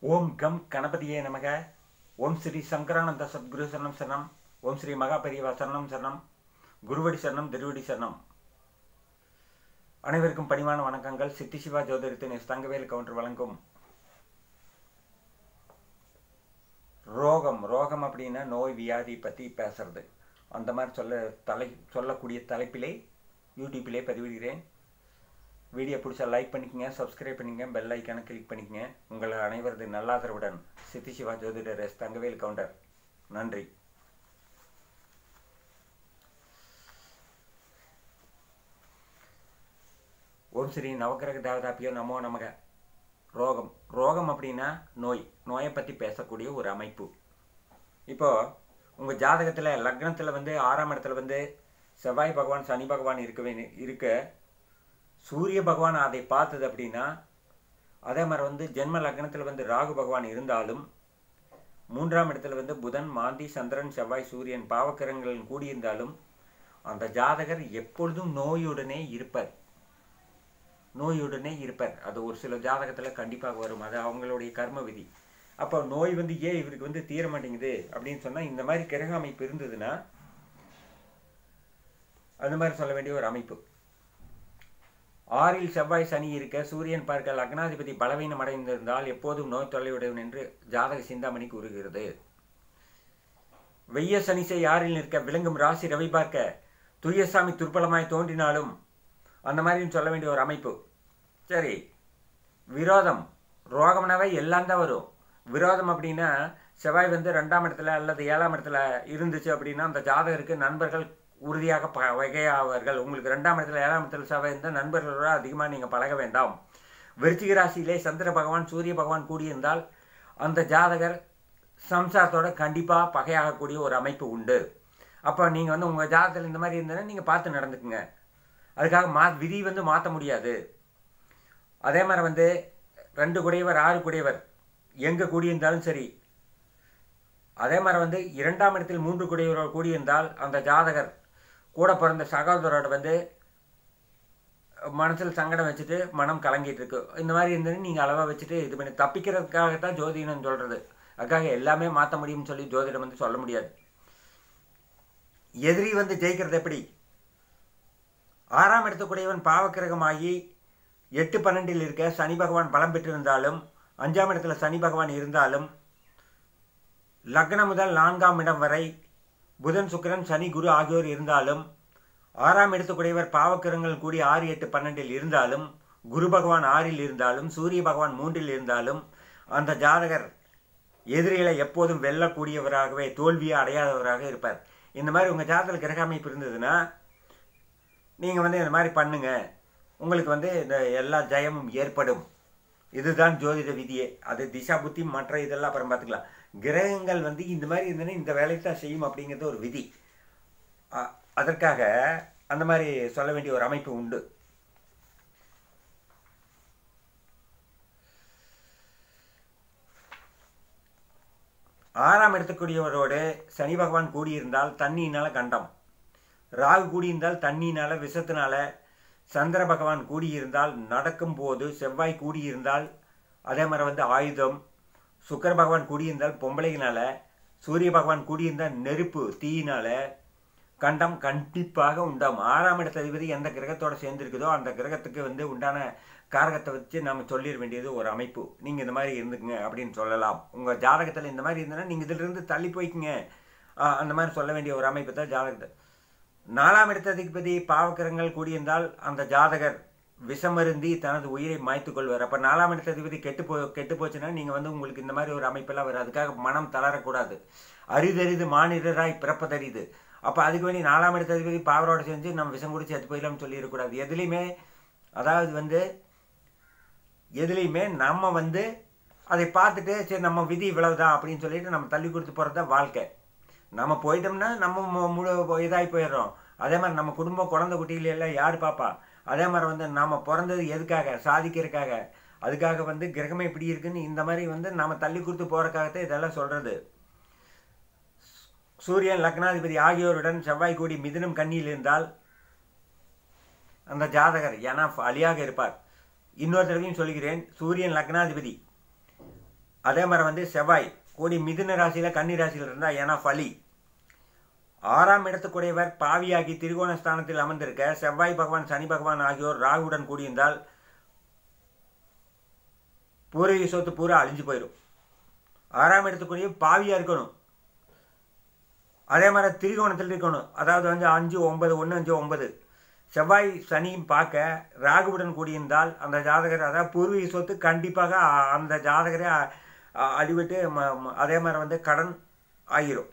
ஓம் come கணபதியே நமக ஓம் ஸ்ரீ சங்கரானந்த சத்குரு சரணம் சரணம் ஓம் ஸ்ரீ மகாபெரியவா சரணம் சரணம் குருவடி சரணம் திருவடி சரணம் அனைவருக்கும் பணிவான வணக்கங்கள் சித்தி சிவா ஜோதிடத்தின் எஸ் தங்கவேல் கவுண்டர் வழங்கும் ரோகம் ரோகம் அப்படின்னா நோய் வியாதி பற்றி பேசுறது அந்த மாதிரி சொல்ல தலை சொல்லக்கூடிய தலைப்பிலே யூடியூப்பிலே பதிவிடுகிறேன் வீடியோ பிடிச்சா லைக் பண்ணிக்கங்க சப்ஸ்கிரைப் பண்ணிக்கங்க பெல் ஐக்கானை கிளிக் பண்ணிக்கங்க உங்களை அனைவரது நல்லாதரவுடன் சித்தி சிவா ஜோதிடர் எஸ் தங்கவேல் கவுண்டர் நன்றி ஓம் ஸ்ரீ நவக்கிரக தேவதாப்பியோ நமோ நமக ரோகம் ரோகம் அப்படின்னா நோய் நோயை பற்றி பேசக்கூடிய ஒரு அமைப்பு இப்போ உங்கள் ஜாதகத்தில் லக்னத்தில் வந்து ஆறாம் இடத்துல வந்து செவ்வாய் பகவான் சனி பகவான் இருக்கவே இருக்க சூரிய பகவான் அதை பார்த்தது அப்படின்னா அதே மாதிரி வந்து ஜென்ம லக்னத்தில் வந்து ராகு பகவான் இருந்தாலும் மூன்றாம் இடத்துல வந்து புதன் மாந்தி சந்திரன் செவ்வாய் சூரியன் பாவக்கிரங்கள் கூடியிருந்தாலும் அந்த ஜாதகர் எப்பொழுதும் நோயுடனே இருப்பர் நோயுடனே இருப்பர் அது ஒரு சில ஜாதகத்தில் கண்டிப்பாக வரும் அது அவங்களுடைய கர்ம விதி அப்போ நோய் வந்து ஏன் இவருக்கு வந்து தீர மாட்டேங்குது அப்படின்னு சொன்னால் இந்த மாதிரி கிரக அமைப்பு இருந்ததுன்னா அந்த மாதிரி சொல்ல வேண்டிய ஒரு அமைப்பு ஆறில் செவ்வாய் சனி இருக்க சூரியன் பார்க்க லக்னாதிபதி பலவீனம் அடைந்திருந்தால் எப்போதும் நோய் தொல்லையுடன் என்று ஜாதக சிந்தாமணி கூறுகிறது வெய்ய சனிசை யாரில் நிற்க விளங்கும் ராசி ரவி பார்க்க துரியசாமி துர்பலமாய் தோன்றினாலும் அந்த மாதிரி சொல்ல வேண்டிய ஒரு அமைப்பு சரி விரோதம் ரோகம்னாவே எல்லாம் தான் வரும் விரோதம் அப்படின்னா செவ்வாய் வந்து ரெண்டாம் இடத்துல அல்லது ஏழாம் இடத்துல இருந்துச்சு அப்படின்னா அந்த ஜாதகருக்கு நண்பர்கள் உறுதியாக ப வகையாவார்கள் உங்களுக்கு ரெண்டாம் இடத்துல ஏழாம் இடத்துல செவ்வாய் இருந்தால் நண்பர்களோட அதிகமாக நீங்கள் பழக வேண்டாம் விருச்சிக ராசியிலே சந்திர பகவான் சூரிய பகவான் கூடியிருந்தால் அந்த ஜாதகர் சம்சாரத்தோட கண்டிப்பாக பகையாகக்கூடிய ஒரு அமைப்பு உண்டு அப்போ நீங்கள் வந்து உங்கள் ஜாதகத்தில் இந்த மாதிரி இருந்ததுன்னா நீங்கள் பார்த்து நடந்துக்குங்க அதுக்காக மா விதி வந்து மாற்ற முடியாது அதே மாதிரி வந்து ரெண்டு குடையவர் ஆறு குடையவர் எங்கே கூடியிருந்தாலும் சரி அதே மாதிரி வந்து இரண்டாம் இடத்தில் மூன்று குடையவரோடு கூடியிருந்தால் அந்த ஜாதகர் கூட பிறந்த சகோதரோட வந்து மனசில் சங்கடம் வச்சுட்டு மனம் கலங்கிட்டு இருக்கு இந்த மாதிரி இருந்தது நீங்கள் அளவாக வச்சுட்டு இது பண்ணி தப்பிக்கிறதுக்காகத்தான் ஜோதிடம் சொல்கிறது அதுக்காக எல்லாமே மாற்ற முடியும்னு சொல்லி ஜோதிடம் வந்து சொல்ல முடியாது எதிரி வந்து ஜெயிக்கிறது எப்படி ஆறாம் இடத்துக்குடையவன் பாவக்கிரகமாகி எட்டு பன்னெண்டில் இருக்க சனி பகவான் பலம் பெற்றிருந்தாலும் அஞ்சாம் இடத்துல சனி பகவான் இருந்தாலும் லக்னம் முதல் நான்காம் இடம் வரை புதன் சுக்கிரன் சனி குரு ஆகியோர் இருந்தாலும் ஆறாம் இடத்துக்குடையவர் பாவக்கிரகங்கள் கூடி ஆறு எட்டு பன்னெண்டில் இருந்தாலும் குரு பகவான் ஆறில் இருந்தாலும் சூரிய பகவான் மூன்றில் இருந்தாலும் அந்த ஜாதகர் எதிரிகளை எப்போதும் வெல்லக்கூடியவராகவே தோல்வியை அடையாதவராக இருப்பார் இந்த மாதிரி உங்கள் ஜாதகத்தில் கிரக அமைப்பு இருந்ததுன்னா நீங்கள் வந்து இந்த மாதிரி பண்ணுங்க உங்களுக்கு வந்து இந்த எல்லா ஜெயமும் ஏற்படும் இதுதான் ஜோதிட விதியே அது திசா புத்தி மற்ற இதெல்லாம் அப்புறம் பார்த்துக்கலாம் கிரகங்கள் வந்து இந்த மாதிரி இருந்ததுன்னா இந்த வேலையை தான் செய்யும் அப்படிங்கிறது ஒரு விதி அதற்காக அந்த மாதிரி சொல்ல வேண்டிய ஒரு அமைப்பு உண்டு ஆறாம் இடத்துக்குரியவரோடு சனி பகவான் கூடியிருந்தால் தண்ணியினால கண்டம் ராகு கூடியிருந்தால் தண்ணியினால விஷத்தினால சந்திர பகவான் கூடியிருந்தால் நடக்கும் போது செவ்வாய் கூடியிருந்தால் அதே மாதிரி வந்து ஆயுதம் சுக்கர பகவான் கூடியிருந்தால் பொம்பளையினால சூரிய பகவான் கூடியிருந்தால் நெருப்பு தீயினால கண்டம் கண்டிப்பாக உண்டாகும் ஆறாம் இடத்த அதிபதி எந்த கிரகத்தோடு சேர்ந்துருக்குதோ அந்த கிரகத்துக்கு வந்து உண்டான காரகத்தை வச்சு நம்ம சொல்லிட வேண்டியது ஒரு அமைப்பு நீங்கள் இந்த மாதிரி இருந்துக்குங்க அப்படின்னு சொல்லலாம் உங்கள் ஜாதகத்தில் இந்த மாதிரி இருந்ததுன்னா நீங்கள் இதிலிருந்து தள்ளி போய்க்குங்க அந்த மாதிரி சொல்ல வேண்டிய ஒரு அமைப்பு தான் ஜாதகத்தை நாலாம் இடத்த அதிபதி பாவக்கிரகங்கள் கூடியிருந்தால் அந்த ஜாதகர் விஷமருந்தி தனது உயிரை மாய்த்து கொள்வார் அப்போ நாலாம் இடத்த அதிபதி கெட்டு போ கெட்டு போச்சுன்னா நீங்கள் வந்து உங்களுக்கு இந்த மாதிரி ஒரு அமைப்பெல்லாம் வரும் அதுக்காக மனம் தளரக்கூடாது அரிதறிது மானிடராய் பிறப்பதறிது அப்போ அதுக்கு வேண்டி நாலாம் இடத்த அதிபதி பாவரோட செஞ்சு நம்ம விஷம் குடிச்சு செத்து போயிடலாம்னு சொல்லிடக்கூடாது எதுலேயுமே அதாவது வந்து எதுலேயுமே நம்ம வந்து அதை பார்த்துட்டு சரி நம்ம விதி இவ்வளவுதான் அப்படின்னு சொல்லிட்டு நம்ம தள்ளி கொடுத்து போகிறது தான் வாழ்க்கை நம்ம போயிட்டோம்னா நம்ம முழு இதாகி போயிடுறோம் அதே மாதிரி நம்ம குடும்பம் குழந்தை குட்டிகள் எல்லாம் யார் பாப்பா அதே மாதிரி வந்து நாம் பிறந்தது எதுக்காக சாதிக்கிறதுக்காக அதுக்காக வந்து கிரகமே இப்படி இருக்குன்னு இந்த மாதிரி வந்து நம்ம தள்ளி கொடுத்து போகிறக்காகத்தான் இதெல்லாம் சொல்கிறது சூரியன் லக்னாதிபதி ஆகியோருடன் செவ்வாய் கூடி மிதினம் கண்ணியில் இருந்தால் அந்த ஜாதகர் ஏன்னா அலியாக இருப்பார் இன்னொரு தடவையும் சொல்கிறேன் சூரியன் லக்னாதிபதி அதே மாதிரி வந்து செவ்வாய் கூடி மிதுன ராசியில் கன்னி ராசியில் இருந்தால் ஏன்னா ஃபலி ஆறாம் இடத்துக்குடையவர் பாவியாகி திரிகோண ஸ்தானத்தில் அமர்ந்திருக்க செவ்வாய் பகவான் சனி பகவான் ஆகியோர் ராகுடன் கூடியிருந்தால் பூர்வீக சொத்து பூரா அழிஞ்சு போயிடும் ஆறாம் இடத்துக்குரிய பாவியாக இருக்கணும் அதே மாதிரி திரிகோணத்தில் இருக்கணும் அதாவது வந்து அஞ்சு ஒன்பது ஒன்று அஞ்சு ஒன்பது செவ்வாய் சனியும் பார்க்க ராகுவுடன் கூடியிருந்தால் அந்த ஜாதகர் அதாவது பூர்வீக சொத்து கண்டிப்பாக அ- அந்த ஜாதகரை அ- அ- அடிவிட்டு ம- ம- அதே மாதிரி வந்து கடன் ஆகிரும்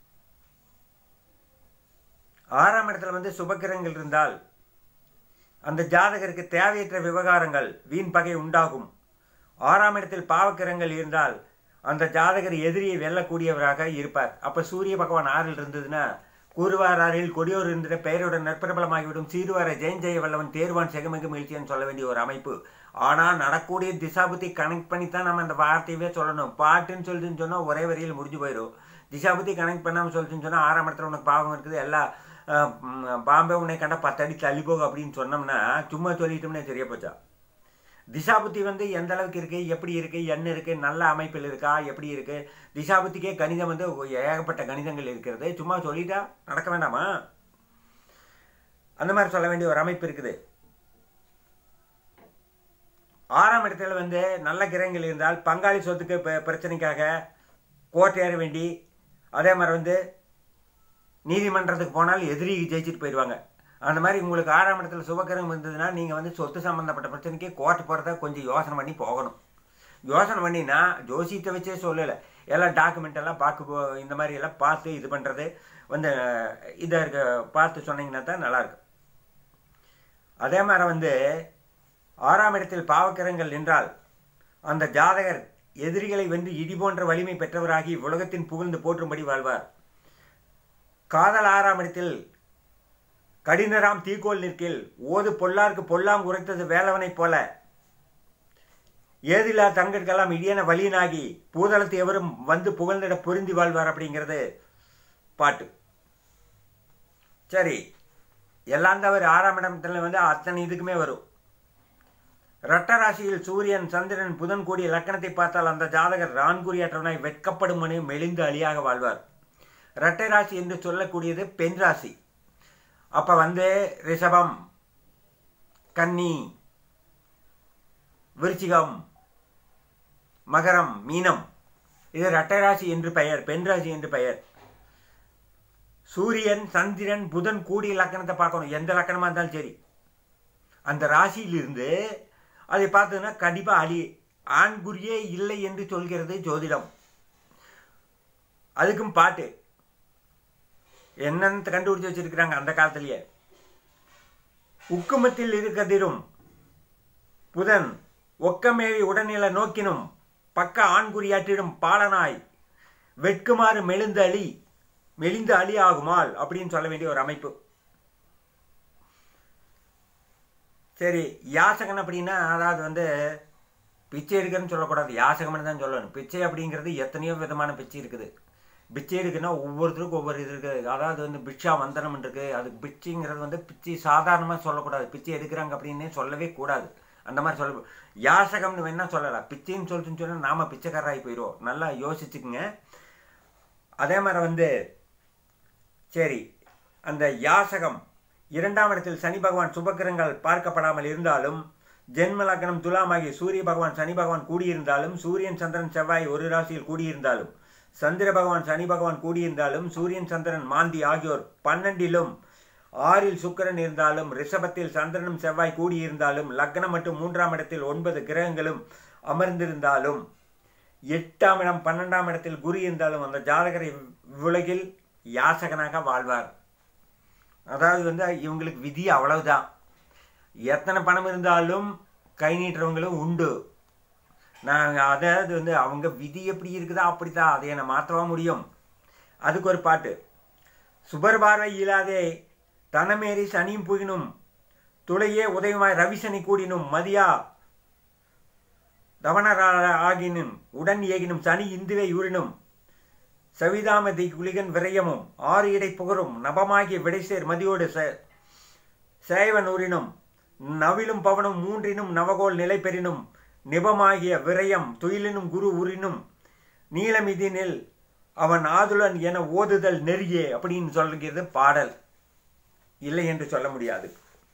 ஆறாம் இடத்துல வந்து சுபக்கிரகங்கள் இருந்தால் அந்த ஜாதகருக்கு தேவையற்ற விவகாரங்கள் வீண் பகை உண்டாகும் ஆறாம் இடத்தில் பாவக்கிரகங்கள் இருந்தால் அந்த ஜாதகர் எதிரியை வெல்லக்கூடியவராக இருப்பார் அப்ப சூரிய பகவான் ஆறில் இருந்ததுன்னா கூறுவார் ஆறில் கொடியோர் இருந்த பெயருடன் நற்பிரபலமாகிவிடும் சீருவார ஜெயஞ்செய வல்லவன் தேர்வான் செகமிகு மகிழ்ச்சின்னு சொல்ல வேண்டிய ஒரு அமைப்பு ஆனால் நடக்கூடிய திசாபுத்தி கனெக்ட் பண்ணி தான் நம்ம அந்த வார்த்தையவே சொல்லணும் பாட்டுன்னு சொல்லிட்டுன்னு சொன்னால் ஒரே வரியில் முடிஞ்சு போயிடும் திசாபுத்தி கனெக்ட் பண்ணாமல் சொல்லிட்டுன்னு சொன்னால் ஆறாம் இடத்துல உனக்கு பாவம் இருக்குது எல்லா அஹ், ம், பாம்பே உன்னை கண்டா பத்தடி தள்ளி போகும் அப்படின்னு சொன்னோம்னா சும்மா சொல்லிட்டோம்னே சரியா போச்சா திசாபுத்தி வந்து எந்த அளவுக்கு இருக்கு எப்படி இருக்கு என்ன இருக்கு நல்ல அமைப்பில் இருக்கா எப்படி இருக்கு திசாபுத்திக்கே கணிதம் வந்து ஏகப்பட்ட கணிதங்கள் இருக்கிறது சும்மா சொல்லிட்டா நடக்க வேண்டாமா அந்த மாதிரி சொல்ல வேண்டிய ஒரு அமைப்பு இருக்குது ஆறாம் இடத்துல வந்து நல்ல கிரகங்கள் இருந்தால் பங்காளி சொத்துக்கு ப- பிரச்சனைக்காக கோர்ட் ஏற வேண்டி அதே மாதிரி வந்து நீதிமன்றத்துக்கு போனால் எதிரி ஜெயிச்சுட்டு போயிடுவாங்க அந்த மாதிரி உங்களுக்கு ஆறாம் இடத்துல சுபக்கிரகம் இருந்ததுன்னா நீங்கள் வந்து சொத்து சம்மந்தப்பட்ட பிரச்சனைக்கு கோர்ட் போகிறத கொஞ்சம் யோசனை பண்ணி போகணும் யோசனை பண்ணினா ஜோசியத்தை வச்சே சொல்லலை எல்லாம் டாக்குமெண்ட் எல்லாம் பார்க்க போ- இந்த மாதிரி எல்லாம் பார்த்து இது பண்ணுறது வந்து இதை இருக்க பார்த்து சொன்னீங்கன்னா தான் நல்லாயிருக்கும் அதே மாதிரி வந்து ஆறாம் இடத்தில் பாவக்கிரகங்கள் நின்றால் அந்த ஜாதகர் எதிரிகளை வென்று இடி போன்ற வலிமை பெற்றவராகி உலகத்தின் புகழ்ந்து போற்றும்படி வாழ்வார் காதல் ஆறாம் இடத்தில் கடினராம் தீக்கோல் நிற்கில் ஓது பொல்லார்க்கு பொல்லாம் உரைத்தது வேலவனைப் போல ஏதில்லா தங்கட்கெல்லாம் இடியன வலியனாகி பூதளத்து எவரும் வந்து புகழ்ந்திட பொருந்தி வாழ்வார் அப்படிங்கிறது பாட்டு சரி எல்லாம் தவிர ஆறாம் இடத்துல வந்து அத்தனை இதுக்குமே வரும் ரட்ட ராசியில் சூரியன் சந்திரன் புதன் கூடிய லக்கணத்தை பார்த்தால் அந்த ஜாதகர் ரான்குறியற்றவனாய் வெட்கப்படும் மணி மெலிந்து அழியாக வாழ்வார் இரட்டை ராசி என்று சொல்லக்கூடியது பெண் ராசி அப்ப வந்து ரிஷபம் கன்னி விருச்சிகம் மகரம் மீனம் இது இரட்டை ராசி என்று பெயர் பெண் ராசி என்று பெயர் சூரியன் சந்திரன் புதன் கூடிய லக்கணத்தை பார்க்கணும் எந்த லக்கணமா இருந்தாலும் சரி அந்த ராசியிலிருந்து அதை பார்த்ததுன்னா கண்டிப்பா அழி ஆண்குறியே இல்லை என்று சொல்கிறது ஜோதிடம் அதுக்கும் பாட்டு என்னன்னு கண்டுபிடிச்சு வச்சிருக்கிறாங்க அந்த காலத்திலேயே உக்குமத்தில் இருக்கதிரும் புதன் ஒக்கமேவி உடல்நிலை நோக்கினும் பக்க ஆண்குறியாற்றிடும் பாலனாய் வெட்குமாறு மெலிந்து அழி மெலிந்து அழி ஆகுமால் அப்படின்னு சொல்ல வேண்டிய ஒரு அமைப்பு சரி யாசகன் அப்படின்னா அதாவது வந்து பிச்சை எடுக்கிறன்னு சொல்லக்கூடாது யாசகம்னு தான் சொல்லணும் பிச்சை அப்படிங்கிறது எத்தனையோ விதமான பிச்சை இருக்குது பிச்சை எடுக்குன்னா ஒவ்வொருத்தருக்கும் ஒவ்வொரு இது இருக்குது அதாவது வந்து பிக்ஷா வந்தனம் இருக்கு அதுக்கு பிச்சைங்கிறது வந்து பிச்சை சாதாரணமாக சொல்லக்கூடாது பிச்சை எடுக்கிறாங்க அப்படின்னே சொல்லவே கூடாது அந்த மாதிரி சொல்ல யாசகம்னு வேணா சொல்லலாம் பிச்சைன்னு சொல்லிட்டுன்னு சொன்னால் நாம பிச்சைக்காரராகி போயிடுவோம் நல்லா யோசிச்சுக்குங்க அதே மாதிரி வந்து சரி அந்த யாசகம் இரண்டாம் இடத்தில் சனி பகவான் சுபக்கிரங்கள் பார்க்கப்படாமல் இருந்தாலும் ஜென்ம லக்னம் துலாமாகி சூரிய பகவான் சனி பகவான் கூடியிருந்தாலும் சூரியன் சந்திரன் செவ்வாய் ஒரு ராசியில் கூடியிருந்தாலும் சந்திர பகவான் சனி பகவான் கூடியிருந்தாலும் சூரியன் சந்திரன் மாந்தி ஆகியோர் பன்னெண்டிலும் ஆறில் சுக்கிரன் இருந்தாலும் ரிஷபத்தில் சந்திரனும் செவ்வாய் கூடியிருந்தாலும் லக்னம் மற்றும் மூன்றாம் இடத்தில் ஒன்பது கிரகங்களும் அமர்ந்திருந்தாலும் எட்டாம் இடம் பன்னெண்டாம் இடத்தில் குரு இருந்தாலும் அந்த ஜாதகரை உலகில் யாசகனாக வாழ்வார் அதாவது வந்து இவங்களுக்கு விதி அவ்வளவுதான் எத்தனை பணம் இருந்தாலும் கை நீட்டுறவங்களும் உண்டு நான் அதாவது வந்து அவங்க விதி எப்படி இருக்குதோ அப்படித்தான் அதை என்னை மாற்றவா முடியும் அதுக்கு ஒரு பாட்டு சுபர் பார்வை இயலாதே தனமேறி சனியும் புகினும் துளையே உதயமாய் ரவிசனி கூடினும் மதியா தவணர ஆகினும் உடன் ஏகினும் சனி இந்துவை உரினும் சவிதாமதி குளிகன் விரயமும் ஆறு இடை புகரும் நபமாகிய விடைசேர் மதியோடு ச சேவன் ஊரினும் நவிலும் பவனும் மூன்றினும் நவகோல் நிலை பெறினும் நிபமாகிய விரயம் துயிலினும் குரு உரினும் நீலமிதினில் அவன் ஆதுலன் என ஓதுதல் நெறியே அப்படின்னு சொல்லுகிறது பாடல் இல்லை என்று சொல்ல முடியாது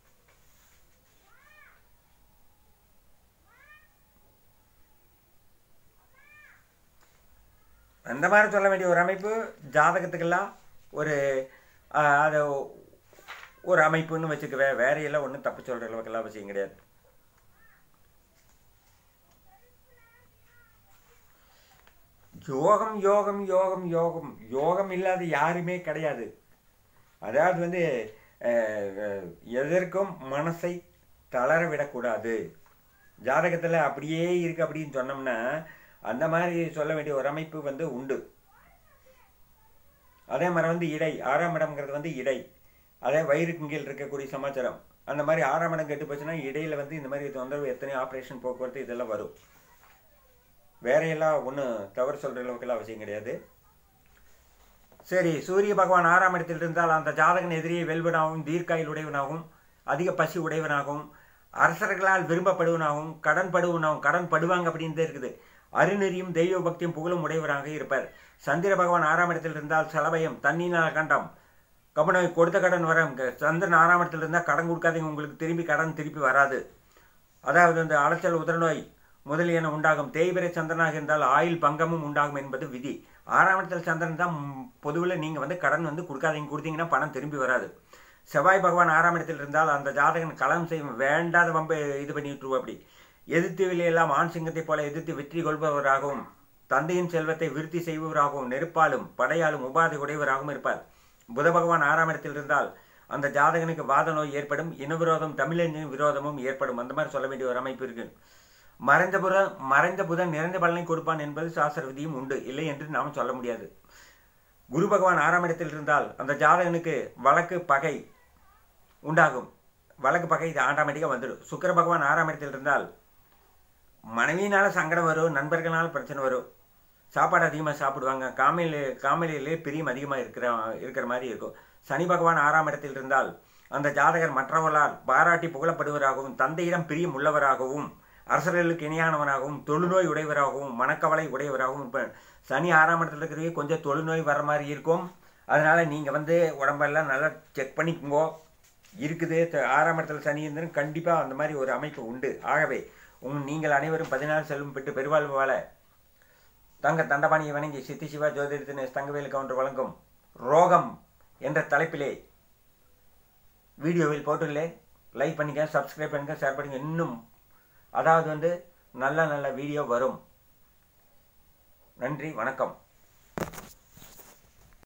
அந்த மாதிரி சொல்ல வேண்டிய ஒரு அமைப்பு ஜாதகத்துக்கெல்லாம் ஒரு ஆஹ், அதை ஒரு அமைப்புன்னு வச்சுக்கவே வேற எல்லாம் ஒன்றும் தப்பு சொல்கிற அளவுக்கெல்லாம் அவசியம் கிடையாது யோகம் யோகம் யோகம் யோகம் யோகம் இல்லாத யாருமே கிடையாது அதாவது வந்து அஹ், அஹ், எதற்கும் மனசை தளர விடக்கூடாது ஜாதகத்தில் அப்படியே இருக்கு அப்படின்னு சொன்னோம்னா அந்த மாதிரி சொல்ல வேண்டிய ஒரு அமைப்பு வந்து உண்டு அதே மாதிரி வந்து இடை ஆறாம் இடம்ங்கிறது வந்து இடை அதே வயிறுக்கு கீழ் இருக்கக்கூடிய சமாச்சாரம் அந்த மாதிரி ஆறாம் இடம் கெட்டு போச்சுன்னா இடையில வந்து இந்த மாதிரி தொந்தரவு எத்தனை ஆப்ரேஷன் போக்குவரத்து இதெல்லாம் வரும் வேற எல்லாம் ஒன்றும் தவறு சொல்கிற அளவுக்குலாம் அவசியம் கிடையாது சரி சூரிய பகவான் ஆறாம் இடத்தில் இருந்தால் அந்த ஜாதகன் எதிரியை வெல்வனாகவும் தீர்க்காயில் உடையவனாகவும் அதிக பசி உடையவனாகவும் அரசர்களால் விரும்பப்படுவனாகவும் கடன் படுவனாகவும் கடன் படுவாங்க அப்படின்னு தான் இருக்குது அருநெறியும் தெய்வ பக்தியும் புகழும் உடையவராக இருப்பார் சந்திர பகவான் ஆறாம் இடத்தில் இருந்தால் செலவயம் தண்ணீனால் கண்டம் கபனோய் கொடுத்த கடன் வர சந்திரன் ஆறாம் இடத்தில் இருந்தால் கடன் கொடுக்காதீங்க உங்களுக்கு திரும்பி கடன் திருப்பி வராது அதாவது இந்த அலைச்சல் உதரநோய் முதலியன உண்டாகும் தேய்பிரை சந்திரனாக இருந்தால் ஆயுள் பங்கமும் உண்டாகும் என்பது விதி ஆறாம் இடத்துல சந்திரன் தான் பொதுவில் நீங்கள் வந்து கடன் வந்து கொடுக்காதீங்க கொடுத்தீங்கன்னா பணம் திரும்பி வராது செவ்வாய் பகவான் ஆறாம் இடத்தில் இருந்தால் அந்த ஜாதகன் களம் செய்யும் வேண்டாத வம்பை இது பண்ணி விட்டுருவோம் அப்படி எதிர்த்து வெளியெல்லாம் ஆண் சிங்கத்தைப் போல எதிர்த்து வெற்றி கொள்பவராகவும் தந்தையின் செல்வத்தை விருத்தி செய்பவராகவும் நெருப்பாலும் படையாலும் உபாதை உடையவராகவும் இருப்பார் புத பகவான் ஆறாம் இடத்தில் இருந்தால் அந்த ஜாதகனுக்கு வாத நோய் ஏற்படும் இன விரோதம் தமிழஞ்சின் விரோதமும் ஏற்படும் அந்த மாதிரி சொல்ல வேண்டிய ஒரு அமைப்பு இருக்கு மறைந்த புதன் மறைந்த புதன் நிறைந்த பலனை கொடுப்பான் என்பது சாஸ்திர விதியும் உண்டு இல்லை என்று நாம் சொல்ல முடியாது குரு பகவான் ஆறாம் இடத்தில் இருந்தால் அந்த ஜாதகனுக்கு வழக்கு பகை உண்டாகும் வழக்கு பகை இது ஆட்டோமேட்டிக்காக வந்துடும் சுக்கிர பகவான் ஆறாம் இடத்தில் இருந்தால் மனைவியினால சங்கடம் வரும் நண்பர்களால பிரச்சனை வரும் சாப்பாடு அதிகமாக சாப்பிடுவாங்க காமையில் காமையிலே பிரியம் அதிகமாக இருக்கிற இருக்கிற மாதிரி இருக்கும் சனி பகவான் ஆறாம் இடத்தில் இருந்தால் அந்த ஜாதகர் மற்றவர்களால் பாராட்டி புகழப்படுவராகவும் தந்தையிடம் பிரியம் உள்ளவராகவும் அரசர்களுக்கு இணையானவனாகவும் தொழுநோய் உடையவராகவும் மனக்கவலை உடையவராகவும் இருப்பார் சனி ஆறாம் இடத்துல இருக்கிறவங்க கொஞ்சம் தொழுநோய் வர மாதிரி இருக்கும் அதனால நீங்கள் வந்து உடம்பெல்லாம் நல்லா செக் பண்ணிக்கோங்க இருக்குது த- ஆறாம் இடத்துல சனி இருந்தாலும் கண்டிப்பாக அந்த மாதிரி ஒரு அமைப்பு உண்டு ஆகவே உங் நீங்கள் அனைவரும் பதினாறு செல்வம் பெற்று பெருவாழ்வு வாழ தங்க தண்டபாணியை வணங்கி சித்தி சிவா ஜோதிடத்தின் தங்கவேலு கவுண்டர் வழங்கும் ரோகம் என்ற தலைப்பிலே வீடியோவில் போட்டுள்ளேன் லைக் பண்ணிக்க சப்ஸ்கிரைப் பண்ணுங்க ஷேர் பண்ணுங்க இன்னும் அதாவது வந்து நல்ல நல்ல வீடியோ வரும் நன்றி வணக்கம்